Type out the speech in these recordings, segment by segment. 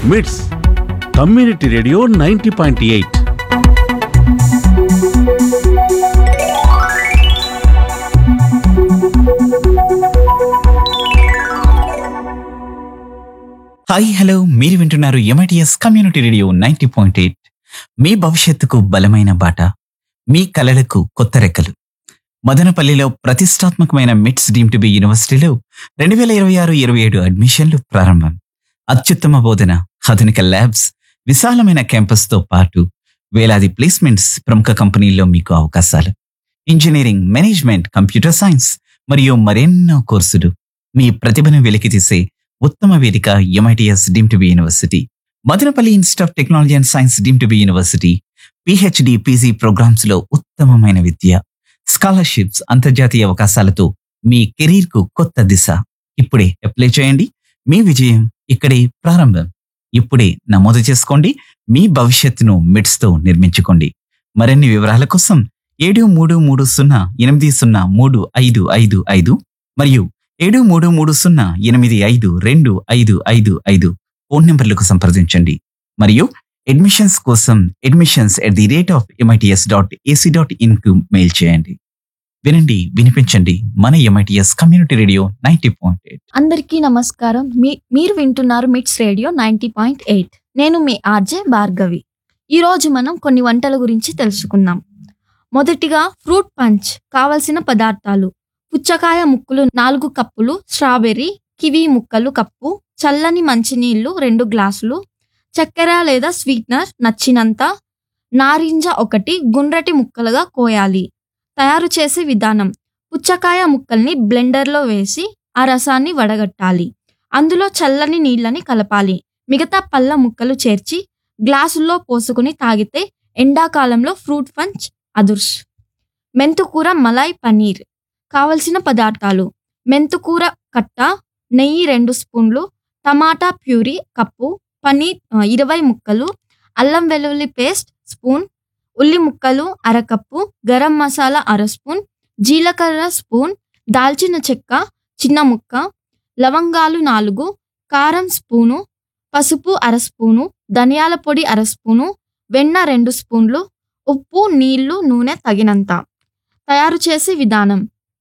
మిట్స్ community radio ninety point eight hi hello మీరు వింటున్నారు MITS community radio ninety point eight మీ భవిష్యత్తుకు బలమైన బాట మీ కలలకు కొత్త రెక్కలు మదనపల్లిలో ప్రతిష్టాత్మకమైన మిట్స్ డీమ్ టు బి యూనివర్సిటీలో రెండు వేల ఇరవై ఆరు ఇరవై ఏడు అడ్మిషన్లు ప్రారంభం అత్యుత్తమ బోధన ఆధునిక ల్యాబ్స్ విశాలమైన క్యాంపస్తో పాటు వేలాది ప్లేస్మెంట్స్ ప్రముఖ కంపెనీల్లో మీకు అవకాశాలు ఇంజనీరింగ్ మేనేజ్మెంట్ కంప్యూటర్ సైన్స్ మరియు మరెన్నో కోర్సులు మీ ప్రతిభను వెలికితీసే ఉత్తమ వేదిక MITS deem to be university Madanapalle institute of technology and science deem to be university PhD PG programmes లో ఉత్తమమైన విద్య స్కాలర్షిప్స్ అంతర్జాతీయ అవకాశాలతో మీ కెరీర్ కు కొత్త దిశ ఇప్పుడే అప్లై చేయండి మీ విజయం ఇక్కడే ప్రారంభం ఇప్పుడే నమోదు చేసుకోండి మీ భవిష్యత్తును మిడ్స్ తో నిర్మించుకోండి మరిన్ని వివరాల కోసం ఏడు మూడు మూడు సున్నా ఎనిమిది సున్నా మూడు ఐదు ఐదు ఐదు మరియు ఏడు మూడు మూడు సున్నా ఎనిమిది ఐదు రెండు ఐదు ఐదు ఐదు ఫోన్ నెంబర్లకు సంప్రదించండి మరియు అడ్మిషన్స్ కోసం admissions at the rate of MITS dot AC dot in కు మెయిల్ చేయండి వినండి వినిపించండి మన MITS community radio ninety point eight అందరికీ నమస్కారం మీ మీరు వింటున్నారు మిట్స్ రేడియో నైంటీ పాయింట్ ఎయిట్ నేను మీ ఆర్జే భార్గవి ఈరోజు మనం కొన్ని వంటల గురించి తెలుసుకుందాం మొదటిగా ఫ్రూట్ పంచ్ కావలసిన పదార్థాలు పుచ్చకాయ ముక్కలు నాలుగు కప్పులు స్ట్రాబెర్రీ కివి ముక్కలు కప్పు చల్లని మంచినీళ్లు రెండు గ్లాసులు చక్కెర లేదా స్వీట్నర్ నచ్చినంత నారింజ ఒకటి గుండ్రటి ముక్కలుగా కోయాలి తయారు చేసే విధానం పుచ్చకాయ ముక్కల్ని బ్లెండర్లో వేసి ఆ రసాన్ని వడగట్టాలి అందులో చల్లని నీళ్ళని కలపాలి మిగతా పళ్ళ ముక్కలు చేర్చి గ్లాసుల్లో పోసుకుని తాగితే ఎండాకాలంలో ఫ్రూట్ పంచ్ అదుర్స్ మెంతుకూర మలాయ్ పనీర్ కావలసిన పదార్థాలు మెంతుకూర కట్ట నెయ్యి రెండు స్పూన్లు టమాటా ప్యూరీ కప్పు పనీర్ ఆ, ఇరవై ముక్కలు అల్లం వెల్లుల్లి పేస్ట్ స్పూన్ ఉల్లి ముక్కలు అరకప్పు గరం మసాలా అర స్పూన్ జీలకర్ర స్పూన్ దాల్చిన చెక్క చిన్న ముక్క లవంగాలు నాలుగు కారం స్పూను పసుపు అర స్పూను ధనియాల పొడి అర స్పూను వెన్న రెండు స్పూన్లు ఉప్పు నీళ్లు నూనె తగినంత తయారు చేసే విధానం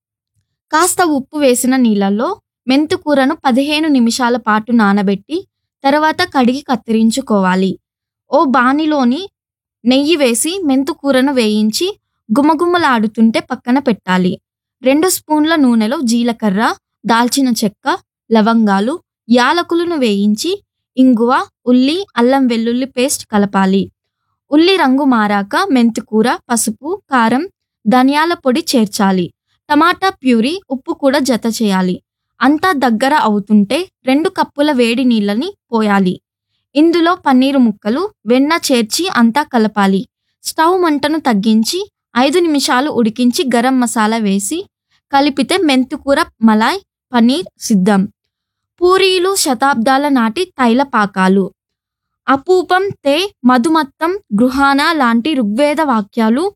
కాస్త ఉప్పు వేసిన నీళ్ళల్లో మెంతుకూరను పదిహేను నిమిషాల పాటు నానబెట్టి తర్వాత కడిగి కత్తిరించుకోవాలి ఓ బాణిలోని నెయ్యి వేసి మెంతుకూరను వేయించి గుమగుమలాడుతుంటే పక్కన పెట్టాలి రెండు స్పూన్ల నూనెలో జీలకర్ర దాల్చిన చెక్క లవంగాలు యాలకులను వేయించి ఇంగువ ఉల్లి అల్లం వెల్లుల్లి పేస్ట్ కలపాలి ఉల్లి రంగు మారాక మెంతికూర పసుపు కారం ధనియాల పొడి చేర్చాలి టమాటా ప్యూరీ ఉప్పు కూడా జత చేయాలి అంతా దగ్గర అవుతుంటే రెండు కప్పుల వేడి నీళ్ళని పోయాలి ఇందులో పన్నీరు ముక్కలు వెన్న చేర్చి అంతా కలపాలి స్టవ్ మంటను తగ్గించి ఐదు నిమిషాలు ఉడికించి గరం మసాలా వేసి కలిపితే మెంతుకూర మలాయ్ పనీర్ సిద్ధం పూరీలు శతాబ్దాల నాటి తైల పాకాలు అపూపం తే మధుమత్తం గృహాన లాంటి ఋగ్వేద వాక్యాలు